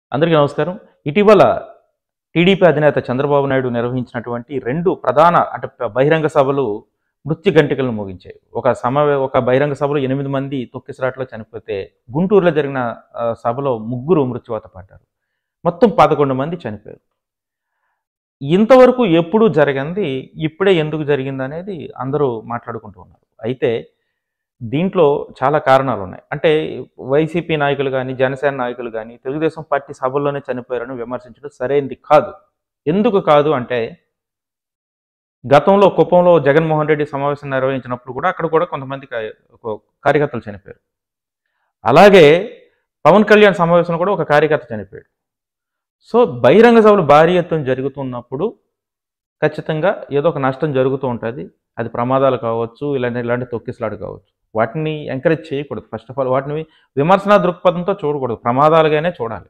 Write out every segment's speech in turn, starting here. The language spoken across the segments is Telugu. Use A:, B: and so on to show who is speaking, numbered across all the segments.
A: అందరికీ నమస్కారం ఇటీవల టీడీపీ అధినేత చంద్రబాబు నాయుడు నిర్వహించినటువంటి రెండు ప్రధాన అంటే ప- బహిరంగ సభలు మృత్యు గంటికలను మోగించాయి ఒక సమావే ఒక బహిరంగ సభలో ఎనిమిది మంది తొక్కిసలాట్లో చనిపోతే గుంటూరులో జరిగిన ఆ, సభలో ముగ్గురు మృత్యువాత పడ్డారు మొత్తం పదకొండు మంది చనిపోయారు ఇంతవరకు ఎప్పుడు జరిగింది ఇప్పుడే ఎందుకు జరిగింది అనేది అందరూ మాట్లాడుకుంటూ ఉన్నారు అయితే దీంట్లో చాలా కారణాలు ఉన్నాయి అంటే వైసీపీ నాయకులు కానీ జనసేన నాయకులు కానీ తెలుగుదేశం పార్టీ సభల్లోనే చనిపోయారని విమర్శించడం సరైనది కాదు ఎందుకు కాదు అంటే గతంలో కుప్పంలో జగన్మోహన్ రెడ్డి సమావేశం నిర్వహించినప్పుడు కూడా అక్కడ కూడా కొంతమంది కా- ఒక కార్యకర్తలు చనిపోయారు అలాగే పవన్ కళ్యాణ్ సమావేశంలో కూడా ఒక కార్యకర్త చనిపోయాడు సో బహిరంగ సభలు భారీ ఎత్తున జరుగుతున్నప్పుడు ఖచ్చితంగా ఏదో ఒక నష్టం జరుగుతూ ఉంటుంది అది ప్రమాదాలు కావచ్చు ఇలాంటి ఇలాంటి తొక్కిసలాడు కావచ్చు వాటిని ఎంకరేజ్ చేయకూడదు ఫస్ట్ ఆఫ్ ఆల్ వాటిని విమర్శనా దృక్పథంతో చూడకూడదు ప్రమాదాలుగానే చూడాలి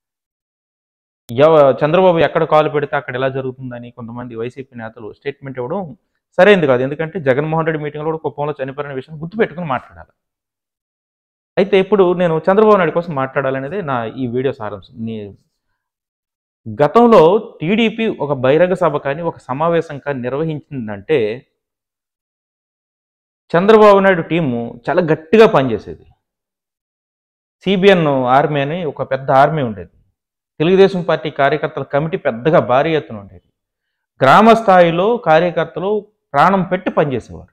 A: ఎవ చంద్రబాబు ఎక్కడ కాలు పెడితే అక్కడ ఎలా జరుగుతుందని కొంతమంది వైసీపీ నేతలు స్టేట్మెంట్ ఇవ్వడం సరైనది కాదు ఎందుకంటే జగన్మోహన్ రెడ్డి మీటింగ్లో కూడా కుప్పంలో చనిపోయిన విషయం గుర్తుపెట్టుకుని మాట్లాడాలి అయితే ఇప్పుడు నేను చంద్రబాబు నాయుడు కోసం మాట్లాడాలనేది నా ఈ వీడియో సారాంశం నీ గతంలో టీడీపీ ఒక బహిరంగ సభ కానీ ఒక సమావేశం కానీ నిర్వహించిందంటే చంద్రబాబు నాయుడు టీము చాలా గట్టిగా పనిచేసేది సిబిఎన్ ఆర్మీ అని ఒక పెద్ద ఆర్మీ ఉండేది తెలుగుదేశం పార్టీ కార్యకర్తల కమిటీ పెద్దగా భారీ ఎత్తున ఉండేది గ్రామ స్థాయిలో కార్యకర్తలు ప్రాణం పెట్టి పనిచేసేవారు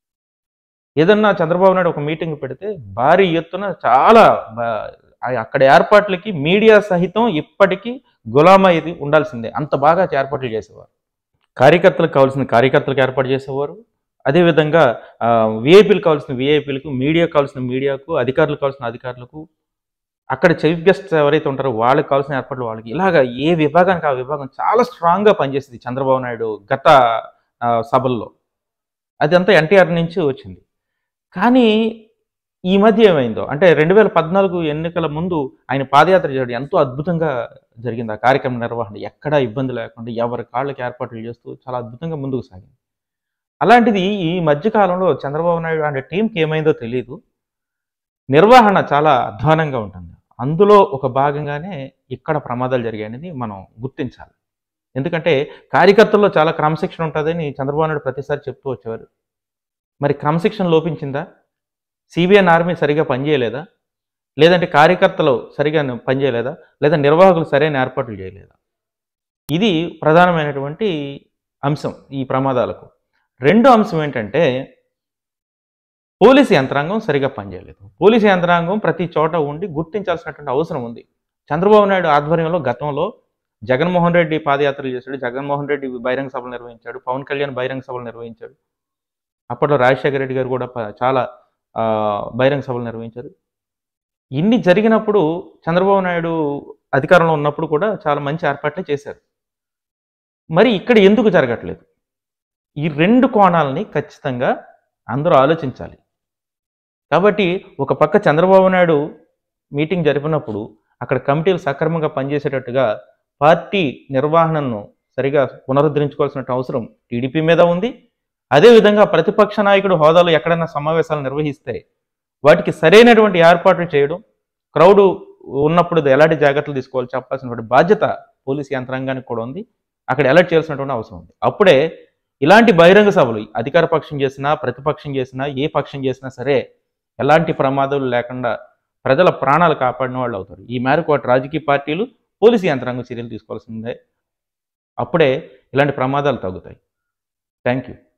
A: ఏదన్నా చంద్రబాబు నాయుడు ఒక మీటింగ్ పెడితే భారీ ఎత్తున చాలా బా- ఆ- అక్కడ ఏర్పాట్లకి మీడియా సహితం ఇప్పటికీ గులామయ్యేది ఉండాల్సిందే అంత బాగా ఏర్పాట్లు చేసేవారు కార్యకర్తలకు కావాల్సిన కార్యకర్తలకు ఏర్పాటు చేసేవారు అదేవిధంగా విఐపీలు కావాల్సిన విఐపీలకు మీడియా కావాల్సిన మీడియాకు అధికారులకు కావాల్సిన అధికారులకు అక్కడ చీఫ్ గెస్ట్ ఎవరైతే ఉంటారో వాళ్ళకి కావాల్సిన ఏర్పాట్లు వాళ్ళకి ఇలాగ ఏ విభాగానికి ఆ విభాగం చాలా స్ట్రాంగ్గా పనిచేసింది చంద్రబాబు నాయుడు గత ఆ, సభల్లో అదంతా ఎన్టీఆర్ నుంచి వచ్చింది కానీ ఈ మధ్య ఏమైందో అంటే రెండు వేల పద్నాలుగు ఎన్నికల ముందు ఆయన పాదయాత్ర చేయడం ఎంతో అద్భుతంగా జరిగింది ఆ కార్యక్రమ నిర్వహణ ఎక్కడా ఇబ్బంది లేకుండా ఎవరి కాళ్ళకి ఏర్పాట్లు చేస్తూ చాలా అద్భుతంగా ముందుకు సాగింది అలాంటిది ఈ మధ్యకాలంలో చంద్రబాబు నాయుడు అంటే టీంకి ఏమైందో తెలియదు నిర్వహణ చాలా అధ్వానంగా ఉంటుంది అందులో ఒక భాగంగానే ఇక్కడ ప్రమాదాలు జరిగాయనేది మనం గుర్తించాలి ఎందుకంటే కార్యకర్తల్లో చాలా క్రమశిక్షణ ఉంటుందని చంద్రబాబు నాయుడు ప్రతిసారి చెప్తూ వచ్చేవారు మరి క్రమశిక్షణ లోపించిందా సిబిఎన్ ఆర్మీ సరిగా పనిచేయలేదా లేదంటే కార్యకర్తలు సరిగా పనిచేయలేదా లేదా నిర్వాహకులు సరైన ఏర్పాట్లు చేయలేదా ఇది ప్రధానమైనటువంటి అంశం ఈ ప్రమాదాలకు రెండో అంశం ఏంటంటే పోలీసు యంత్రాంగం సరిగా పనిచేయలేదు పోలీసు యంత్రాంగం ప్రతి చోట ఉండి గుర్తించాల్సినటువంటి అవసరం ఉంది చంద్రబాబు నాయుడు ఆధ్వర్యంలో గతంలో జగన్మోహన్ రెడ్డి పాదయాత్రలు చేశాడు జగన్మోహన్ రెడ్డి బహిరంగ సభలు నిర్వహించాడు పవన్ కళ్యాణ్ బహిరంగ సభలు నిర్వహించాడు అప్పట్లో రాజశేఖర రెడ్డి గారు కూడా ప- చాలా ఆ, బహిరంగ సభలు నిర్వహించారు ఇన్ని జరిగినప్పుడు చంద్రబాబు నాయుడు అధికారంలో ఉన్నప్పుడు కూడా చాలా మంచి ఏర్పాట్లే చేశారు మరి ఇక్కడ ఎందుకు జరగట్లేదు ఈ రెండు కోణాలని ఖచ్చితంగా అందరూ ఆలోచించాలి కాబట్టి ఒక పక్క చంద్రబాబు నాయుడు మీటింగ్ జరిపినప్పుడు అక్కడ కమిటీలు సక్రమంగా పనిచేసేటట్టుగా పార్టీ నిర్వహణను సరిగా పునరుద్ధరించుకోవాల్సిన అవసరం టీడీపీ మీద ఉంది అదేవిధంగా ప్రతిపక్ష నాయకుడు హోదాలో ఎక్కడైనా సమావేశాలు నిర్వహిస్తే వాటికి సరైనటువంటి ఏర్పాట్లు చేయడం క్రౌడ్ ఉన్నప్పుడు ఎలాంటి జాగ్రత్తలు తీసుకోవాలి చెప్పాల్సినటువంటి బాధ్యత పోలీస్ యంత్రాంగానికి కూడా ఉంది అక్కడ అలర్ట్ చేయాల్సినటువంటి అవసరం ఉంది అప్పుడే ఇలాంటి బహిరంగ సభలు అధికార పక్షం చేసినా ప్రతిపక్షం చేసినా ఏ పక్షం చేసినా సరే ఎలాంటి ప్రమాదాలు లేకుండా ప్రజల ప్రాణాలు కాపాడిన వాళ్ళు అవుతారు ఈ మేరకు అటు రాజకీయ పార్టీలు పోలీసు యంత్రాంగం చర్యలు తీసుకోవాల్సిందే అప్పుడే ఇలాంటి ప్రమాదాలు తగ్గుతాయి థ్యాంక్ యూ